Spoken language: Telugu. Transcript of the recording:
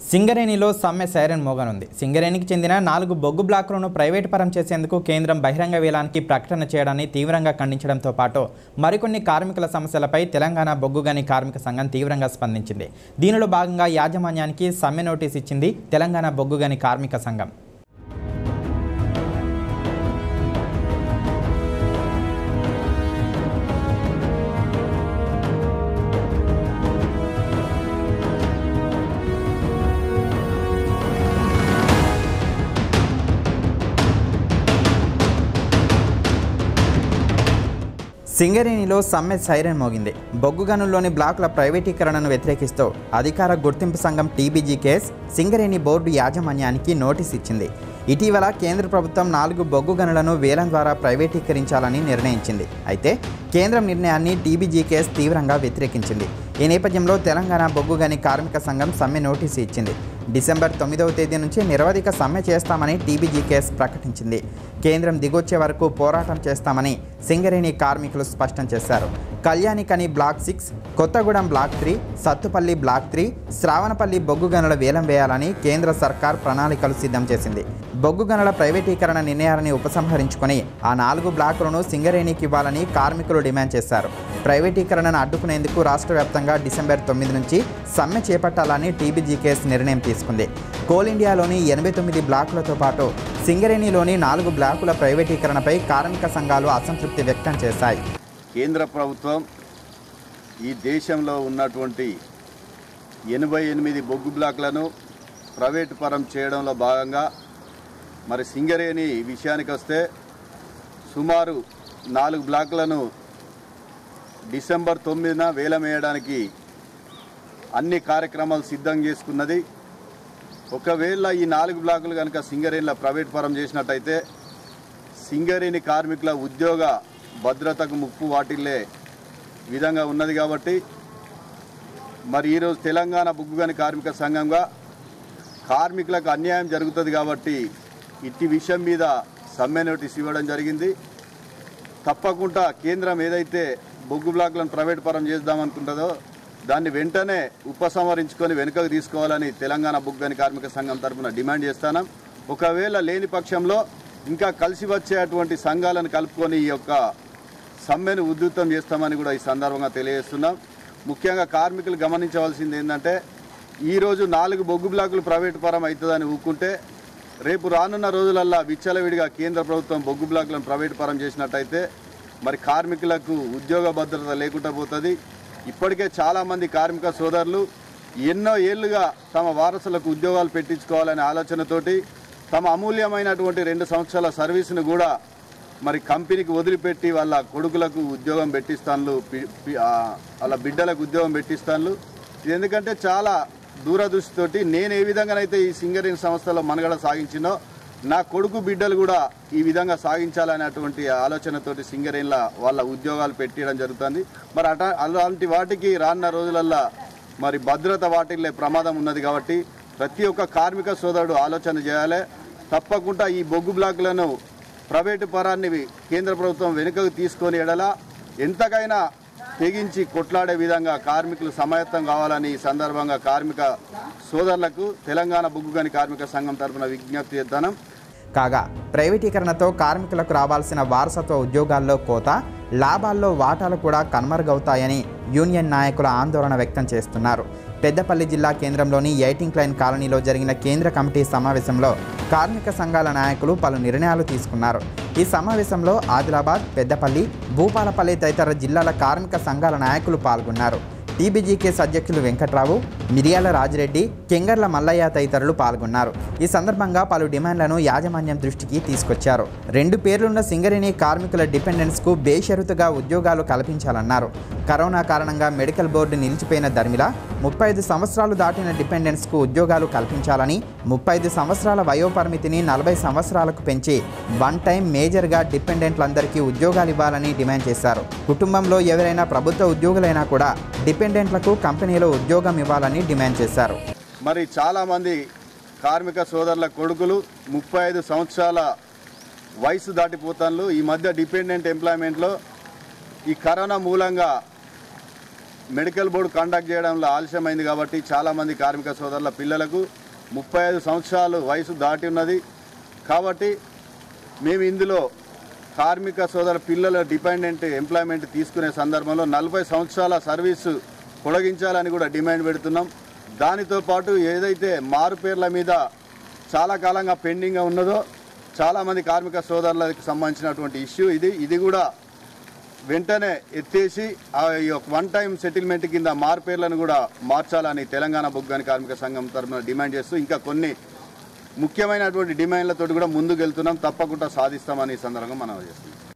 సింగరేణిలో సమ్మె సైరన్ మోగనుంది సింగరేణికి చెందిన నాలుగు బొగ్గు బ్లాకులను ప్రైవేటు పరం చేసేందుకు కేంద్రం బహిరంగ వేలానికి ప్రకటన చేయడాన్ని తీవ్రంగా ఖండించడంతో పాటు మరికొన్ని కార్మికుల సమస్యలపై తెలంగాణ బొగ్గుగని కార్మిక సంఘం తీవ్రంగా స్పందించింది దీనిలో భాగంగా యాజమాన్యానికి సమ్మె నోటీస్ ఇచ్చింది తెలంగాణ బొగ్గుగని కార్మిక సంఘం సింగరేణిలో సమ్మె సైరన్ మోగింది బొగ్గు గనుల్లోని బ్లాకుల ప్రైవేటీకరణను వ్యతిరేకిస్తూ అధికార గుర్తింపు సంఘం టీబీజీ కేస్ సింగరేణి బోర్డు యాజమాన్యానికి నోటీస్ ఇచ్చింది ఇటీవల కేంద్ర ప్రభుత్వం నాలుగు బొగ్గు గనులను వేలం ద్వారా ప్రైవేటీకరించాలని నిర్ణయించింది అయితే కేంద్రం నిర్ణయాన్ని టీబీజీ కేస్ తీవ్రంగా వ్యతిరేకించింది ఈ నేపథ్యంలో తెలంగాణ బొగ్గు గని కార్మిక సంఘం సమ్మె నోటీసు ఇచ్చింది డిసెంబర్ తొమ్మిదవ తేదీ నుంచి నిరవధిక సమ్మె చేస్తామని టీబీజీ కేస్ ప్రకటించింది కేంద్రం దిగొచ్చే వరకు పోరాటం చేస్తామని సింగరేణి కార్మికులు స్పష్టం చేశారు Kalyanikhani block six Kothagudem block three Sathupalli block three Shravanapalli బొగ్గు గనుల వేలం వేయాలని కేంద్ర సర్కార్ ప్రణాళికలు సిద్ధం చేసింది బొగ్గు గనుల ప్రైవేటీకరణ నిర్ణయాన్ని ఉపసంహరించుకొని ఆ నాలుగు బ్లాకులను సింగరేణికి ఇవ్వాలని కార్మికులు డిమాండ్ చేశారు ప్రైవేటీకరణను అడ్డుకునేందుకు రాష్ట్ర వ్యాప్తంగా డిసెంబర్ తొమ్మిది నుంచి సమ్మె చేపట్టాలని టీబీజీ కేసు నిర్ణయం తీసుకుంది కోల్ ఇండియాలోని ఎనభై తొమ్మిది బ్లాకులతో పాటు సింగరేణిలోని నాలుగు బ్లాకుల ప్రైవేటీకరణపై కార్మిక సంఘాలు అసంతృప్తి వ్యక్తం చేశాయి కేంద్ర ప్రభుత్వం ఈ దేశంలో ఉన్నటువంటి ఎనభై ఎనిమిది బొగ్గు బ్లాక్లను ప్రైవేటు పరం చేయడంలో భాగంగా మరి సింగరేణి విషయానికి వస్తే సుమారు నాలుగు బ్లాక్లను డిసెంబర్ తొమ్మిదిన వేలం వేయడానికి అన్ని కార్యక్రమాలు సిద్ధం చేసుకున్నది ఒకవేళ ఈ నాలుగు బ్లాకులు కనుక సింగరేణిలో ప్రైవేట్ పరం చేసినట్టయితే సింగరేణి కార్మికుల ఉద్యోగ భద్రతకు ముప్పు వాటిల్లే విధంగా ఉన్నది కాబట్టి మరి ఈరోజు తెలంగాణ బుగ్గుగని కార్మిక సంఘంగా కార్మికులకు అన్యాయం జరుగుతుంది కాబట్టి ఇట్టి విషయం మీద సమ్మె నోటీస్ ఇవ్వడం జరిగింది తప్పకుండా కేంద్రం ఏదైతే బొగ్గు బ్లాక్లను ప్రైవేట్ పరం చేద్దామనుకుంటుందో దాన్ని వెంటనే ఉపసంహరించుకొని వెనుకకు తీసుకోవాలని తెలంగాణ బొగ్గని కార్మిక సంఘం తరఫున డిమాండ్ చేస్తాను ఒకవేళ లేని పక్షంలో ఇంకా కలిసి వచ్చేటువంటి సంఘాలను కలుపుకొని ఈ యొక్క సమ్మెను ఉధృతం చేస్తామని కూడా ఈ సందర్భంగా తెలియజేస్తున్నాం ముఖ్యంగా కార్మికులు గమనించవలసింది ఏంటంటే ఈరోజు నాలుగు బొగ్గు బ్లాకులు ప్రైవేటు పరం అవుతుందని ఊకుంటే రేపు రానున్న రోజులల్లా విచ్చలవిడిగా కేంద్ర ప్రభుత్వం బొగ్గు బ్లాకులను ప్రైవేటు పరం చేసినట్టయితే మరి కార్మికులకు ఉద్యోగ భద్రత లేకుండా పోతుంది ఇప్పటికే చాలామంది కార్మిక సోదరులు ఎన్నో ఏళ్లుగా తమ వారసులకు ఉద్యోగాలు పెట్టించుకోవాలనే ఆలోచనతోటి తమ అమూల్యమైనటువంటి రెండు సంవత్సరాల సర్వీసును కూడా మరి కంపెనీకి వదిలిపెట్టి వాళ్ళ కొడుకులకు ఉద్యోగం పెట్టిస్తాను వాళ్ళ బిడ్డలకు ఉద్యోగం పెట్టిస్తాను ఇది ఎందుకంటే చాలా దూరదృష్టితోటి నేను ఏ విధంగానైతే ఈ సింగరేణి సంస్థలో మనుగడ సాగించినో నా కొడుకు బిడ్డలు కూడా ఈ విధంగా సాగించాలనేటువంటి ఆలోచనతోటి సింగరేణిల వాళ్ళ ఉద్యోగాలు పెట్టడం జరుగుతుంది మరి అట అలాంటి వాటికి రానున్న రోజులల్లా మరి భద్రత వాటిల్లే ప్రమాదం ఉన్నది కాబట్టి ప్రతి ఒక్క కార్మిక సోదరుడు ఆలోచన చేయాలి తప్పకుండా ఈ బొగ్గు బ్లాకులను ప్రైవేటు పరాన్ని కేంద్ర ప్రభుత్వం వెనుకకు తీసుకొని ఎడల ఎంతకైనా తెగించి కొట్లాడే విధంగా కార్మికులు సమాయత్తం కావాలని ఈ సందర్భంగా కార్మిక సోదరులకు తెలంగాణ బొగ్గుగని కార్మిక సంఘం తరఫున విజ్ఞప్తి చేద్దాం కాగా ప్రైవేటీకరణతో కార్మికులకు రావాల్సిన వారసత్వ ఉద్యోగాల్లో కోత లాభాల్లో వాటాలు కూడా కనుమరుగవుతాయని యూనియన్ నాయకుల ఆందోళన వ్యక్తం చేస్తున్నారు పెద్దపల్లి జిల్లా కేంద్రంలోని ఎయిటింగ్ లైన్ కాలనీలో జరిగిన కేంద్ర కమిటీ సమావేశంలో కార్మిక సంఘాల నాయకులు పలు నిర్ణయాలు తీసుకున్నారు ఈ సమావేశంలో ఆదిలాబాద్ పెద్దపల్లి భూపాలపల్లి తదితర జిల్లాల కార్మిక సంఘాల నాయకులు పాల్గొన్నారు టీబీజీకేస్ అధ్యక్షులు వెంకట్రావు మిరియాల రాజిరెడ్డి కెంగర్ల మల్లయ్య తదితరులు పాల్గొన్నారు ఈ సందర్భంగా పలు డిమాండ్లను యాజమాన్యం దృష్టికి తీసుకొచ్చారు రెండు పేర్లున్న సింగరేణి కార్మికుల డిపెండెన్స్కు బేషరతుగా ఉద్యోగాలు కల్పించాలన్నారు కరోనా కారణంగా మెడికల్ బోర్డు నిలిచిపోయిన ధర్మిల ముప్పై ఐదు సంవత్సరాలు దాటిన డిపెండెంట్స్కు ఉద్యోగాలు కల్పించాలని ముప్పై ఐదు సంవత్సరాల వయోపరిమితిని నలభై సంవత్సరాలకు పెంచి వన్ టైం మేజర్గా డిపెండెంట్లందరికీ ఉద్యోగాలు ఇవ్వాలని డిమాండ్ చేశారు కుటుంబంలో ఎవరైనా ప్రభుత్వ ఉద్యోగులైనా కూడా డిపెండెంట్లకు కంపెనీలో ఉద్యోగం ఇవ్వాలని డిమాండ్ చేశారు మరి చాలామంది కార్మిక సోదరుల కొడుకులు ముప్పై ఐదు సంవత్సరాల వయసు దాటిపోతాను ఈ మధ్య డిపెండెంట్ ఎంప్లాయ్మెంట్లో ఈ కరోనా మూలంగా మెడికల్ బోర్డు కండక్ట్ చేయడంలో ఆలస్యమైంది కాబట్టి చాలామంది కార్మిక సోదరుల పిల్లలకు ముప్పై ఐదు సంవత్సరాలు వయసు దాటి ఉన్నది కాబట్టి మేము ఇందులో కార్మిక సోదర పిల్లల డిపెండెంట్ ఎంప్లాయ్మెంట్ తీసుకునే సందర్భంలో నలభై సంవత్సరాల సర్వీసు పొడిగించాలని కూడా డిమాండ్ పెడుతున్నాం దానితో పాటు ఏదైతే మారు పేర్ల మీద చాలా కాలంగా పెండింగ్గా ఉన్నదో చాలామంది కార్మిక సోదరులకు సంబంధించినటువంటి ఇష్యూ ఇది ఇది కూడా వెంటనే ఎత్తేసి ఆ యొక్క వన్ టైం సెటిల్మెంట్ కింద మార్పేర్లను కూడా మార్చాలని తెలంగాణ బొగ్గాని కార్మిక సంఘం తరఫున డిమాండ్ చేస్తూ ఇంకా కొన్ని ముఖ్యమైనటువంటి డిమాండ్లతో కూడా ముందుకు వెళ్తున్నాం తప్పకుండా సాధిస్తామని ఈ సందర్భంగా మనం చేస్తున్నాం